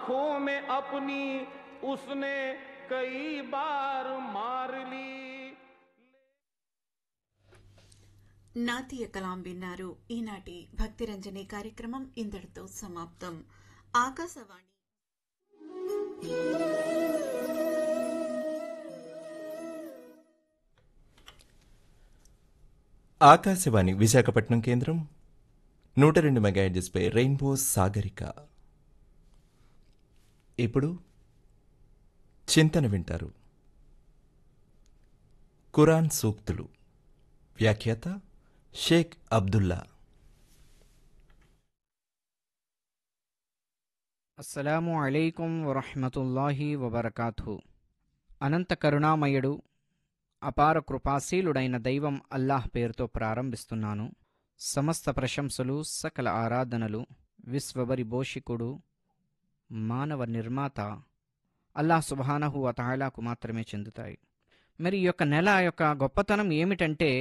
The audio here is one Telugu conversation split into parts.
आंखों में अपनी उसने कई बार मार ली నాతీయ కలాం విన్నారు ఈనాటి భక్తిరంజని కార్యక్రమం ఇంతటితో సమాప్తం ఆకాశవాణి ఆకాశవాణి విశాఖపట్నం కేంద్రం నూట రెండు మెగాహెడ్జెస్పై రెయిన్బో సాగరిక ఇప్పుడు చింతన వింటారు ఖురాన్ సూక్తులు వ్యాఖ్యాత షేక్ అబ్దుల్లా అస్సలాము అలైకుం వరహ్మతుల్లాహి వబర్కాతు అనంత కరుణామయుడు అపార కృపాశీలుడైన దైవం అల్లాహ్ పేరుతో ప్రారంభిస్తున్నాను సమస్త ప్రశంసలు సకల ఆరాధనలు విశ్వబరి భోషికుడు మానవ నిర్మాత అల్లాహ్ సుబానహు అతాలాకు మాత్రమే చెందుతాయి మరి ఈ యొక్క నెల యొక్క గొప్పతనం ఏమిటంటే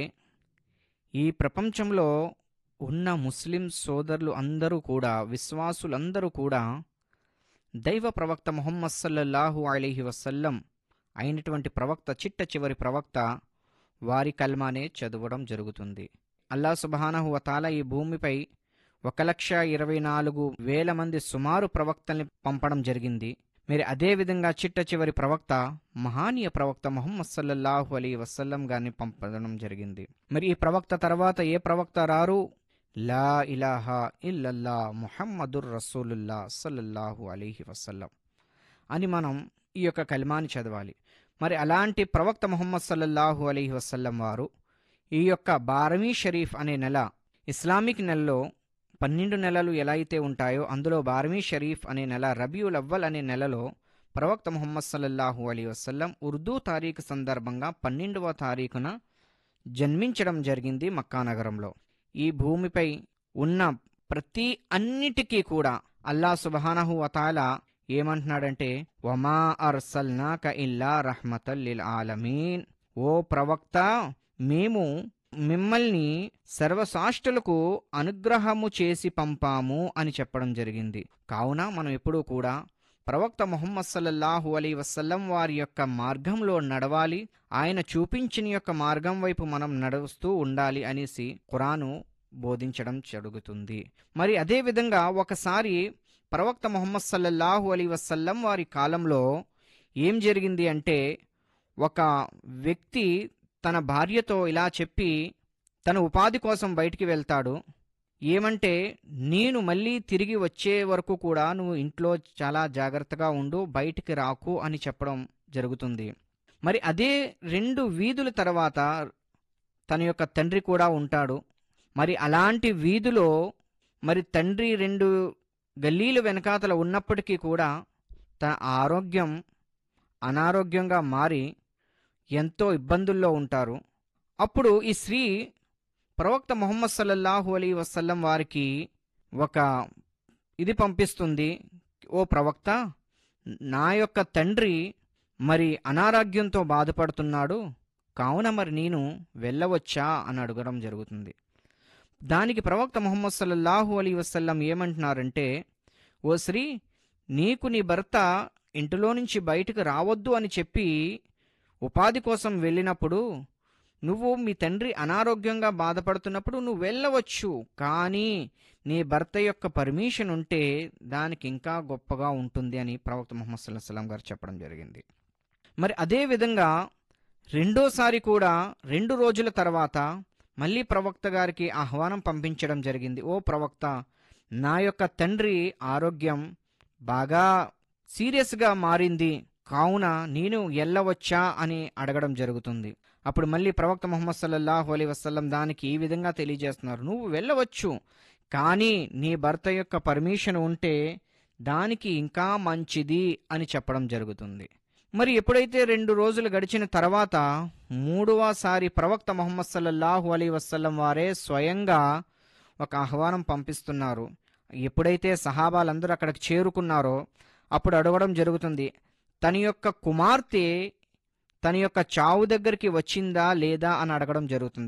ఈ ప్రపంచంలో ఉన్న ముస్లిం సోదరులు అందరూ కూడా విశ్వాసులందరూ కూడా దైవ ప్రవక్త ముహమ్మద్ సల్లల్లాహు అలీహి వసల్లం అయినటువంటి ప్రవక్త చిట్ట చివరి ప్రవక్త వారి కల్మానే చదవడం జరుగుతుంది అల్లా సుబహానహు వతాల ఈ భూమిపై ఒక లక్ష ఇరవై నాలుగు వేల మంది సుమారు ప్రవక్తల్ని పంపడం జరిగింది మరి అదేవిధంగా చిట్ట చివరి ప్రవక్త మహానీయ ప్రవక్త ముహమ్మద్ సల్లల్లాహు అలీ వసల్లం గారిని పంపడం జరిగింది మరి ఈ ప్రవక్త తర్వాత ఏ ప్రవక్త రారు లా ఇలాహా ఇల్లల్లా ముహమ్మదుర్ రసూలుల్లా సల్లల్లాహు అలీహి వసల్లం అని మనం ఈ యొక్క కల్మాని చదవాలి మరి అలాంటి ప్రవక్త ముహమ్మద్ సల్లల్లాహు అలీహి వసల్లం వారు ఈ యొక్క బారమీ షరీఫ్ అనే నెల ఇస్లామిక్ నెలలో పన్నెండు నెలలు ఎలా అయితే ఉంటాయో అందులో బారమీ షరీఫ్ అనే నెల రబీయుల్ అవ్వల్ అనే నెలలో ప్రవక్త ముహమ్మద్ సల్లల్లాహు అలీ వసల్లం ఉర్దూ తారీఖు సందర్భంగా పన్నెండవ తారీఖున జన్మించడం జరిగింది మక్కా నగరంలో ఈ భూమిపై ఉన్న ప్రతి అన్నిటికీ కూడా అల్లా సుబహానహు వతాల ఏమంటున్నాడంటే వమా అర్సల్నాక ఇల్లా రహ్మతల్లిల్ ఆలమీన్ ఓ ప్రవక్త మేము మిమ్మల్ని సర్వసాష్టులకు అనుగ్రహము చేసి పంపాము అని చెప్పడం జరిగింది కావున మనం ఎప్పుడూ కూడా ప్రవక్త ముహమ్మద్ సల్లల్లాహు అలీ వసల్లం వారి యొక్క మార్గంలో నడవాలి ఆయన చూపించిన యొక్క మార్గం వైపు మనం నడుస్తూ ఉండాలి అనేసి ఖురాను బోధించడం జరుగుతుంది మరి అదేవిధంగా ఒకసారి ప్రవక్త ముహమ్మద్ సల్లల్లాహు అలీ వసల్లం వారి కాలంలో ఏం జరిగింది అంటే ఒక వ్యక్తి తన భార్యతో ఇలా చెప్పి తన ఉపాధి కోసం బయటికి వెళ్తాడు ఏమంటే నేను మళ్ళీ తిరిగి వచ్చే వరకు కూడా నువ్వు ఇంట్లో చాలా జాగ్రత్తగా ఉండు బయటికి రాకు అని చెప్పడం జరుగుతుంది మరి అదే రెండు వీధుల తర్వాత తన యొక్క తండ్రి కూడా ఉంటాడు మరి అలాంటి వీధిలో మరి తండ్రి రెండు గల్లీలు వెనకాతల ఉన్నప్పటికీ కూడా తన ఆరోగ్యం అనారోగ్యంగా మారి ఎంతో ఇబ్బందుల్లో ఉంటారు అప్పుడు ఈ స్త్రీ ప్రవక్త ముహమ్మద్ సల్లల్లాహు అలీ వసల్లం వారికి ఒక ఇది పంపిస్తుంది ఓ ప్రవక్త నా యొక్క తండ్రి మరి అనారోగ్యంతో బాధపడుతున్నాడు కావున మరి నేను వెళ్ళవచ్చా అని అడగడం జరుగుతుంది దానికి ప్రవక్త ముహమ్మద్ సల్లల్లాహు అలీ వసల్లం ఏమంటున్నారంటే ఓ శ్రీ నీకు నీ భర్త ఇంటిలో నుంచి బయటకు రావద్దు అని చెప్పి ఉపాధి కోసం వెళ్ళినప్పుడు నువ్వు మీ తండ్రి అనారోగ్యంగా బాధపడుతున్నప్పుడు నువ్వు వెళ్ళవచ్చు కానీ నీ భర్త యొక్క పర్మిషన్ ఉంటే దానికి ఇంకా గొప్పగా ఉంటుంది అని ప్రవక్త ముహమ్మద్ సల్లాహ్ సలం గారు చెప్పడం జరిగింది మరి అదే విధంగా రెండోసారి కూడా రెండు రోజుల తర్వాత మళ్ళీ ప్రవక్త గారికి ఆహ్వానం పంపించడం జరిగింది ఓ ప్రవక్త నా యొక్క తండ్రి ఆరోగ్యం బాగా సీరియస్గా మారింది కావున నేను ఎల్లవచ్చా అని అడగడం జరుగుతుంది అప్పుడు మళ్ళీ ప్రవక్త ముహమ్మద్ సల్లల్లాహు అలీ వసల్లం దానికి ఈ విధంగా తెలియజేస్తున్నారు నువ్వు వెళ్ళవచ్చు కానీ నీ భర్త యొక్క పర్మిషన్ ఉంటే దానికి ఇంకా మంచిది అని చెప్పడం జరుగుతుంది మరి ఎప్పుడైతే రెండు రోజులు గడిచిన తర్వాత మూడవసారి ప్రవక్త ముహమ్మద్ సల్లల్లాహు అలీ వసల్లం వారే స్వయంగా ఒక ఆహ్వానం పంపిస్తున్నారు ఎప్పుడైతే సహాబాలందరూ అక్కడికి చేరుకున్నారో అప్పుడు అడగడం జరుగుతుంది తన యొక్క కుమార్తె తన యొక్క చావు దగ్గరికి వచ్చిందా లేదా అని అడగడం జరుగుతుంది